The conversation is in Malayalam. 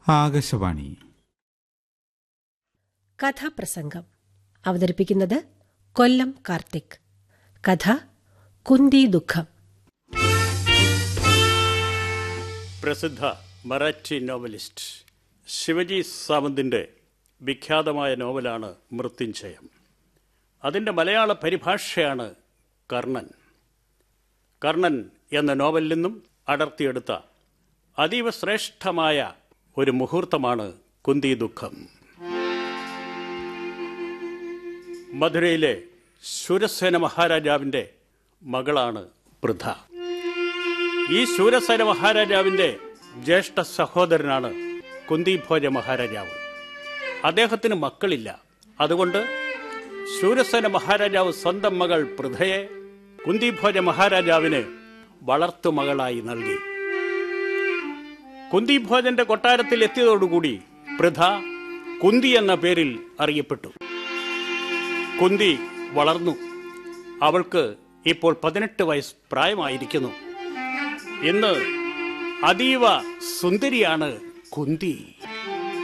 ആകാശവാണി കഥാപ്രസംഗം അവതരിപ്പിക്കുന്നത് കൊല്ലം കാർത്തിക് കഥ കുന്തി ദുഃഖം പ്രസിദ്ധ മറാഠി നോവലിസ്റ്റ് ശിവജി സാവന്തിൻ്റെ വിഖ്യാതമായ നോവലാണ് മൃത്യുഞ്ജയം അതിൻ്റെ മലയാള പരിഭാഷയാണ് കർണൻ കർണൻ എന്ന നോവലിൽ നിന്നും അടർത്തിയെടുത്ത അതീവ ശ്രേഷ്ഠമായ ഒരു മുഹൂർത്തമാണ് കുന്തി ദുഃഖം മധുരയിലെ ശൂരസേന മഹാരാജാവിൻ്റെ മകളാണ് പൃഥ ഈ ശൂരസേന മഹാരാജാവിൻ്റെ ജ്യേഷ്ഠ സഹോദരനാണ് കുന്തിഭോജ മഹാരാജാവ് അദ്ദേഹത്തിന് മക്കളില്ല അതുകൊണ്ട് ശൂരസേന മഹാരാജാവ് സ്വന്തം മകൾ പൃഥയെ കുന്തിഭോജ മഹാരാജാവിന് വളർത്തുമകളായി നൽകി കുന്തിഭോജന്റെ കൊട്ടാരത്തിൽ എത്തിയതോടുകൂടി പൃഥ കുന്തി എന്ന പേരിൽ അറിയപ്പെട്ടു കുന്തി വളർന്നു അവൾക്ക് ഇപ്പോൾ പതിനെട്ട് വയസ്സ് പ്രായമായിരിക്കുന്നു ഇന്ന് അതീവ സുന്ദരിയാണ് കുന്തി